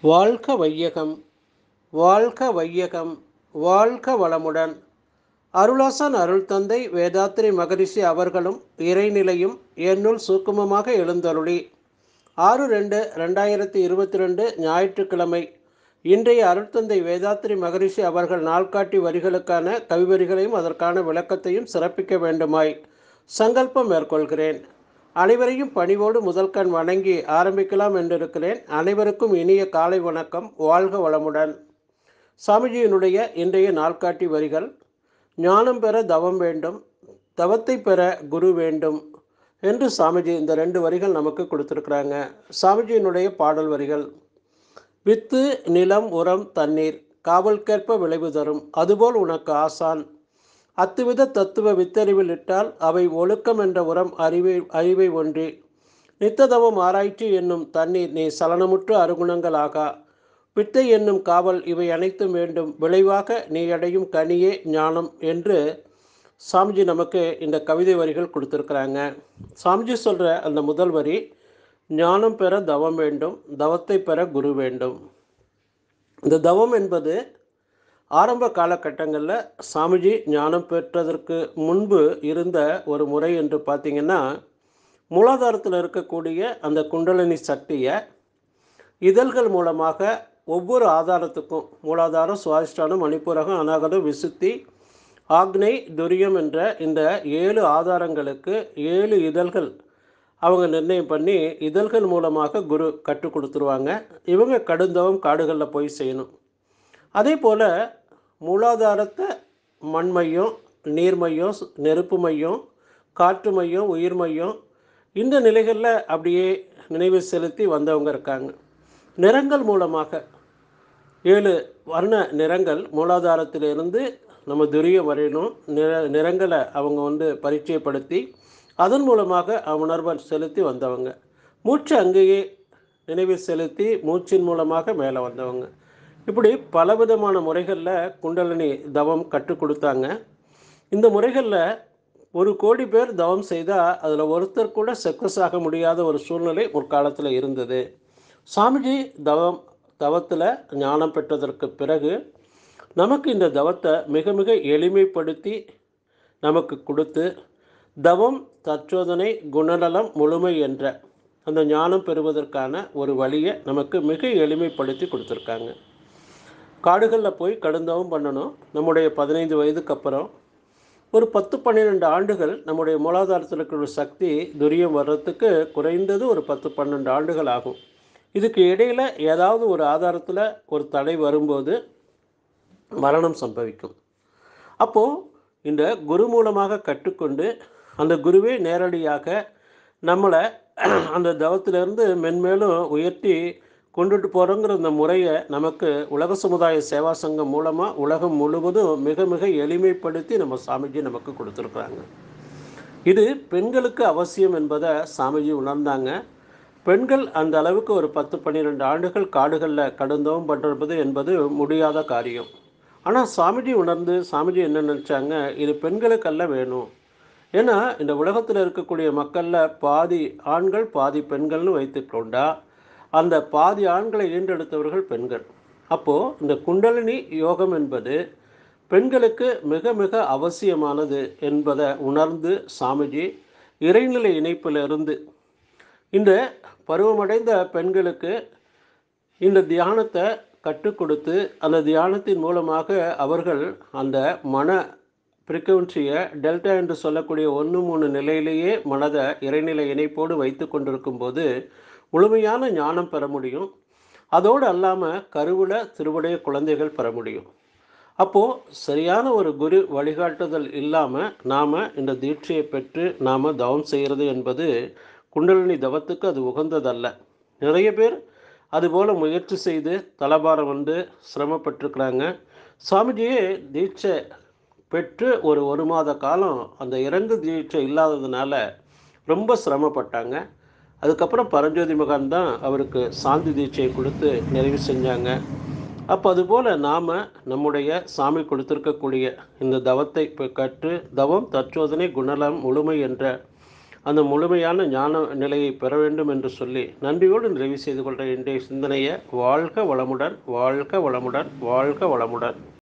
வாழ்க வையகம் வாழ்க வையகம் வாழ்க வளமுடன் அருளாசன் அருள் தந்தை வேதாத்திரி மகரிஷி அவர்களும் இறைநிலையும் என்னுள் சூக்குமமாக எழுந்தருளி ஆறு ரெண்டு ரெண்டாயிரத்தி இருபத்தி ரெண்டு ஞாயிற்றுக்கிழமை இன்றைய அருட்தந்தை வேதாத்திரி மகரிஷி அவர்கள் நாள்காட்டி வரிகளுக்கான கவிவரிகளையும் அதற்கான விளக்கத்தையும் சிறப்பிக்க வேண்டுமாய் சங்கல்பம் மேற்கொள்கிறேன் அனைவரையும் பணிவோடு முதல்கண் வணங்கி ஆரம்பிக்கலாம் என்றிருக்கிறேன் அனைவருக்கும் இனிய காலை வணக்கம் வாழ்க வளமுடன் சாமிஜியினுடைய இன்றைய நாள்காட்டி வரிகள் ஞானம் பெற தவம் வேண்டும் தவத்தை பெற குரு வேண்டும் என்று சாமிஜி இந்த ரெண்டு வரிகள் நமக்கு கொடுத்துருக்குறாங்க சாமிஜியினுடைய பாடல் வரிகள் வித்து நிலம் உரம் தண்ணீர் காவல்கேற்ப விளைவு தரும் அதுபோல் உனக்கு ஆசான் அத்துவித தத்துவ வித்தறிவில் இட்டால் அவை ஒழுக்கம் என்ற உரம் அறிவை அறிவை ஒன்றி நித்ததவம் ஆராய்ச்சி என்னும் தண்ணீர் நீ சலனமுற்று அருகுணங்களாகா வித்தை என்னும் காவல் இவை அனைத்தும் வேண்டும் விளைவாக நீ அடையும் கனியே ஞானம் என்று சாமிஜி நமக்கு இந்த கவிதை வரிகள் கொடுத்துருக்குறாங்க சாமிஜி சொல்கிற அந்த முதல் வரி ஞானம் பெற தவம் வேண்டும் தவத்தை பெற குரு வேண்டும் இந்த தவம் என்பது ஆரம்ப காலகட்டங்களில் சாமிஜி ஞானம் பெற்றதற்கு முன்பு இருந்த ஒரு முறை என்று பார்த்திங்கன்னா மூலாதாரத்தில் இருக்கக்கூடிய அந்த குண்டலினி சக்தியை இதழ்கள் மூலமாக ஒவ்வொரு ஆதாரத்துக்கும் மூலாதாரம் சுவாதிஷ்டானம் மணிப்பூரகம் அநாகதம் விசுத்தி ஆக்னை துரியம் என்ற இந்த ஏழு ஆதாரங்களுக்கு ஏழு இதழ்கள் அவங்க நிர்ணயம் பண்ணி இதழ்கள் மூலமாக குரு கற்றுக் கொடுத்துருவாங்க இவங்க கடுந்தவம் காடுகளில் போய் செய்யணும் அதே போல் மூலாதாரத்தை மண் மையம் நீர் மையம் நெருப்பு மையம் காற்று மையம் உயிர் மையம் இந்த நிலைகளில் அப்படியே நினைவு செலுத்தி வந்தவங்க இருக்காங்க நிறங்கள் மூலமாக ஏழு வர்ண நிறங்கள் மூலாதாரத்திலிருந்து நம்ம துரிய வரையணும் நிற நிறங்களை அவங்க வந்து பரிச்சயப்படுத்தி அதன் மூலமாக உணர்வை செலுத்தி வந்தவங்க மூச்சு அங்கேயே நினைவு செலுத்தி மூச்சின் மூலமாக மேலே வந்தவங்க இப்படி பலவிதமான முறைகளில் குண்டலினி தவம் கற்றுக் கொடுத்தாங்க இந்த முறைகளில் ஒரு கோடி பேர் தவம் செய்தால் அதில் ஒருத்தர் கூட சக்ஸஸ் ஆக முடியாத ஒரு சூழ்நிலை ஒரு காலத்தில் இருந்தது சாமிஜி தவம் தவத்தில் ஞானம் பெற்றதற்கு பிறகு நமக்கு இந்த தவத்தை மிக மிக எளிமைப்படுத்தி நமக்கு கொடுத்து தவம் தற்சோதனை குணநலம் முழுமை என்ற அந்த ஞானம் பெறுவதற்கான ஒரு வழியை நமக்கு மிக எளிமைப்படுத்தி கொடுத்துருக்காங்க காடுகளில் போய் கடுந்தவம் பண்ணணும் நம்முடைய பதினைந்து வயதுக்கு அப்புறம் ஒரு பத்து பன்னிரெண்டு ஆண்டுகள் நம்முடைய மூலாதாரத்தில் இருக்கிற சக்தி துரியம் வர்றதுக்கு குறைந்தது ஒரு பத்து பன்னெண்டு ஆண்டுகள் ஆகும் இதுக்கு இடையில் ஏதாவது ஒரு ஆதாரத்தில் ஒரு தடை வரும்போது மரணம் சம்பவிக்கும் அப்போது இந்த குரு மூலமாக கற்றுக்கொண்டு அந்த குருவே நேரடியாக நம்மளை அந்த தவத்திலிருந்து மென்மேலும் உயர்த்தி கொண்டுட்டு போகிறோங்கிற இந்த முறையை நமக்கு உலக சமுதாய சேவா சங்கம் மூலமாக உலகம் முழுவதும் மிக மிக எளிமைப்படுத்தி நம்ம சாமிஜி நமக்கு கொடுத்துருக்குறாங்க இது பெண்களுக்கு அவசியம் என்பதை சாமிஜி உணர்ந்தாங்க பெண்கள் அந்த அளவுக்கு ஒரு பத்து பன்னிரெண்டு ஆண்டுகள் காடுகளில் கடுந்தவம் பண்ணுறது என்பது முடியாத காரியம் ஆனால் சாமிஜி உணர்ந்து சாமிஜி என்ன நினச்சாங்க இது பெண்களுக்கல்ல வேணும் ஏன்னா இந்த உலகத்தில் இருக்கக்கூடிய மக்களில் பாதி ஆண்கள் பாதி பெண்கள்னு வைத்துக்கொண்டா அந்த பாதி ஆண்களை ஈண்டெடுத்தவர்கள் பெண்கள் அப்போது இந்த குண்டலினி யோகம் என்பது பெண்களுக்கு மிக மிக அவசியமானது என்பதை உணர்ந்து சாமிஜி இறைநிலை இணைப்பிலிருந்து இந்த பருவமடைந்த பெண்களுக்கு இந்த தியானத்தை கற்றுக் கொடுத்து அந்த தியானத்தின் மூலமாக அவர்கள் அந்த மன ஃப்ரீக்குவன்சியை டெல்டா என்று சொல்லக்கூடிய ஒன்று மூணு நிலையிலேயே மனதை இறைநிலை இணைப்போடு வைத்து கொண்டிருக்கும் போது முழுமையான ஞானம் பெற முடியும் அதோடு அல்லாமல் கருவில் திருவுடைய குழந்தைகள் பெற முடியும் அப்போது சரியான ஒரு குரு வழிகாட்டுதல் இல்லாமல் நாம் இந்த தீட்சையை பெற்று நாம் தவம் செய்கிறது என்பது குண்டலினி தவத்துக்கு அது உகந்ததல்ல நிறைய பேர் அதுபோல் முயற்சி செய்து தலபாரம் வந்து சிரமப்பட்டிருக்கிறாங்க சுவாமிஜியே தீட்சை பெற்று ஒரு ஒரு மாத காலம் அந்த இறங்கு தீட்சை இல்லாததுனால ரொம்ப சிரமப்பட்டாங்க அதுக்கப்புறம் பரஞ்சோதி மகான் தான் அவருக்கு சாந்தி தீட்சையை கொடுத்து நிறைவு செஞ்சாங்க அப்போ அதுபோல் நாம் நம்முடைய சாமி கொடுத்துருக்கக்கூடிய இந்த தவத்தை இப்போ கற்று தவம் தற்சோதனை குணலம் முழுமை என்ற அந்த முழுமையான ஞான நிலையை பெற வேண்டும் என்று சொல்லி நன்றியோடு நிறைவு செய்து கொள்கிற இன்றைய சிந்தனையை வாழ்க வளமுடன் வாழ்க வளமுடன் வாழ்க வளமுடன்